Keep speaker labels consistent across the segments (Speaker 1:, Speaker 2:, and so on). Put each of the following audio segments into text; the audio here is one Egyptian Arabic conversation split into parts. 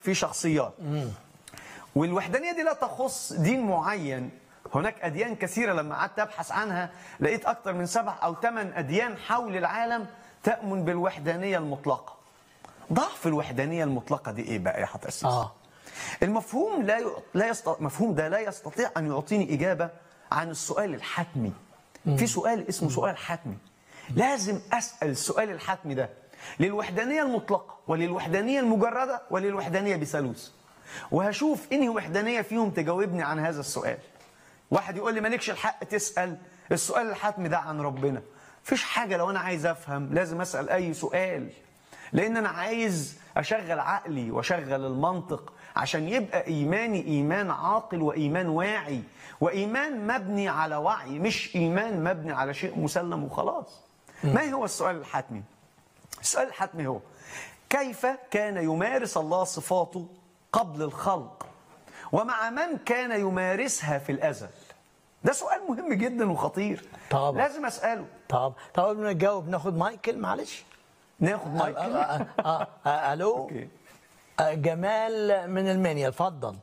Speaker 1: في شخصيات والوحدانيه دي لا تخص دين معين هناك اديان كثيره لما قعدت ابحث عنها لقيت اكثر من سبع او ثمان اديان حول العالم تؤمن بالوحدانيه المطلقه ضعف الوحدانيه المطلقه دي ايه بقى يا حضرتك
Speaker 2: اه
Speaker 1: المفهوم لا ي... لا يست... مفهوم ده لا يستطيع ان يعطيني اجابه عن السؤال الحتمي في سؤال اسمه سؤال حتمي لازم اسال السؤال الحتمي ده للوحدانيه المطلقه وللوحدانيه المجرده وللوحدانيه بثالوث وهشوف انهي وحدانيه فيهم تجاوبني عن هذا السؤال واحد يقول لي مالكش الحق تسال السؤال الحتمي ده عن ربنا مفيش حاجه لو انا عايز افهم لازم اسال اي سؤال لان انا عايز اشغل عقلي واشغل المنطق عشان يبقى ايماني ايمان عاقل وايمان واعي وايمان مبني على وعي مش ايمان مبني على شيء مسلم وخلاص ما هو السؤال الحتمي السؤال الحتمي هو كيف كان يمارس الله صفاته قبل الخلق ومع من كان يمارسها في الازل ده سؤال مهم جدا وخطير
Speaker 2: طبعا.
Speaker 1: لازم اساله
Speaker 2: طب طب قبل ما نجاوب ناخد مايكل معلش
Speaker 1: ناخد
Speaker 2: آه
Speaker 1: مايك
Speaker 2: آه آه آه الو
Speaker 1: أوكي.
Speaker 2: آه جمال من المنيا اتفضل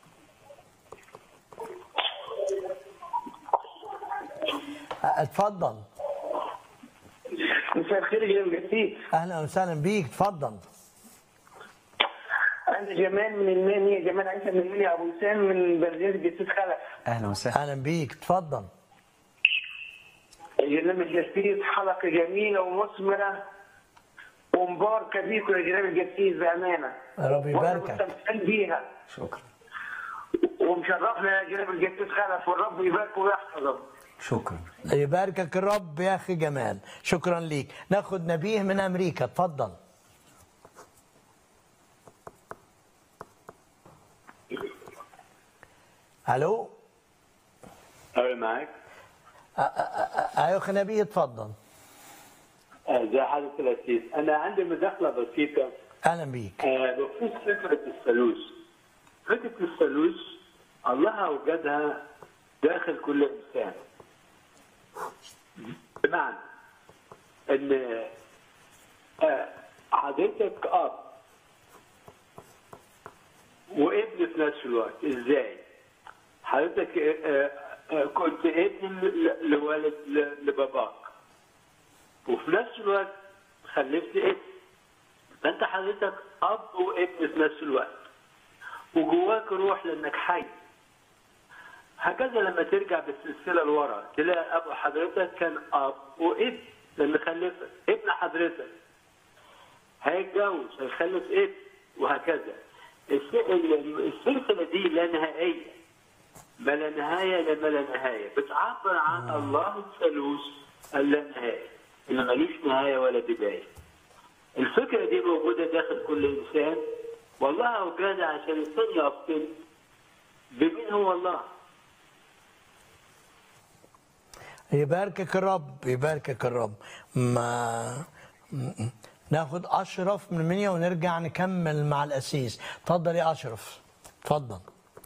Speaker 2: آه اتفضل
Speaker 3: مساء الخير يا جميل
Speaker 2: اهلا وسهلا بيك اتفضل
Speaker 3: انا جمال من المنيا جمال عيسى من المنيا ابو وسام من بلديه الجسيس خلف
Speaker 1: اهلا وسهلا
Speaker 2: اهلا بيك اتفضل
Speaker 3: جناب الجسيس حلقه جميله ومثمره ومباركه بيكم يا جناب الجسيس بامانه
Speaker 2: رب يباركك.
Speaker 3: وأنا مستمتعين بيها
Speaker 1: شكرا
Speaker 3: ومشرفنا يا جناب الجسيس خلف والرب يباركه ويحفظه
Speaker 1: شكرا
Speaker 2: يباركك الرب يا اخي جمال شكرا ليك ناخد نبيه من امريكا اتفضل الو
Speaker 4: أنا معاك
Speaker 2: ايوه اخي نبيه اتفضل
Speaker 4: زي حالة الأسيس أنا عندي مداخلة بسيطة
Speaker 2: اهلا بيك
Speaker 4: آه، بخصوص فكرة الثالوث فكرة الثالوث الله أوجدها داخل كل إنسان بمعنى إن آه، حضرتك أب وابن في نفس الوقت إزاي؟ حضرتك آه، آه، كنت ابن ل- لوالد ل- لباباك وفي نفس الوقت خلفت ابن فانت حضرتك اب وابن في نفس الوقت وجواك روح لانك حي هكذا لما ترجع بالسلسله لورا تلاقي ابو حضرتك كان اب وابن لان خلفك ابن حضرتك هيتجوز هيخلف ابن وهكذا الس- ال- السلسله دي لا نهائيه ما لا نهايه لما لا نهايه بتعبر عن الله الثالوث اللانهائي اللي ملوش نهايه ولا بدايه الفكرة دي موجودة داخل كل إنسان والله أوجدها عشان الإنسان يفصل بمين هو الله
Speaker 2: يباركك الرب يباركك الرب ما م- ناخد اشرف من المنيا ونرجع نكمل مع الاسيس اتفضل يا اشرف اتفضل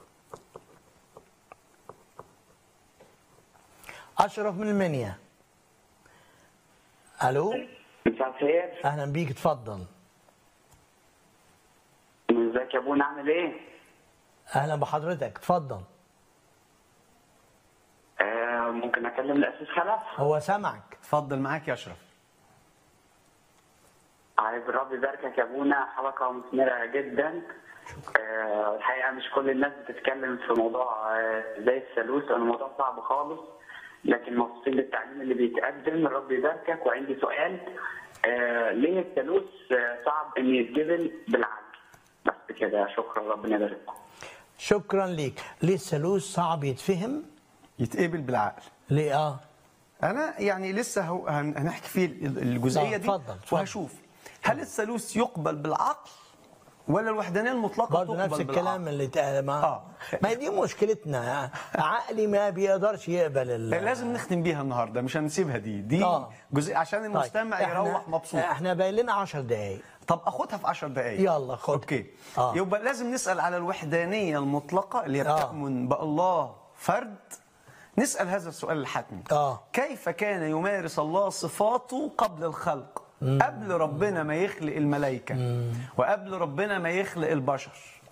Speaker 2: اشرف من المنيا الو
Speaker 5: مساء الخير
Speaker 2: اهلا بيك اتفضل
Speaker 5: ازيك يا ابونا عامل ايه؟
Speaker 2: اهلا بحضرتك اتفضل
Speaker 5: آه ممكن اكلم الاسيس خلف؟
Speaker 2: هو سمعك
Speaker 1: اتفضل معاك يا اشرف
Speaker 5: عايز الرب يباركك يا ابونا حلقه مثمره جدا آه الحقيقه مش كل الناس بتتكلم في موضوع آه زي الثالوث لانه موضوع صعب خالص لكن مبسوطين بالتعليم اللي بيتقدم الرب يباركك وعندي سؤال آه ليه الثالوث آه صعب ان يتجبل بالعدل؟ بس كده شكرا ربنا يبارككم
Speaker 2: شكرا ليك ليه الثالوث صعب يتفهم
Speaker 1: يتقبل بالعقل
Speaker 2: ليه اه
Speaker 1: انا يعني لسه هو هن- هنحكي فيه ال- الجزئيه
Speaker 2: آه،
Speaker 1: دي
Speaker 2: اتفضل، اتفضل.
Speaker 1: وهشوف هل الثالوث يقبل بالعقل ولا الوحدانيه المطلقه
Speaker 2: برضه
Speaker 1: تقبل
Speaker 2: نفس
Speaker 1: بالعقل؟
Speaker 2: الكلام اللي اتقال ما
Speaker 1: آه.
Speaker 2: ما هي دي مشكلتنا عقلي ما بيقدرش يقبل ال...
Speaker 1: لازم نختم بيها النهارده مش هنسيبها دي دي
Speaker 2: آه.
Speaker 1: جزء عشان
Speaker 2: طيب،
Speaker 1: المستمع
Speaker 2: إحنا-
Speaker 1: يروح مبسوط
Speaker 2: احنا باين لنا 10 دقايق
Speaker 1: طب اخدها في 10 دقائق
Speaker 2: يلا خد.
Speaker 1: اوكي
Speaker 2: آه.
Speaker 1: يبقى لازم نسال على الوحدانيه المطلقه اللي هي
Speaker 2: آه.
Speaker 1: بتؤمن بالله فرد نسال هذا السؤال الحتمي
Speaker 2: آه.
Speaker 1: كيف كان يمارس الله صفاته قبل الخلق قبل ربنا ما يخلق الملائكة وقبل ربنا ما يخلق البشر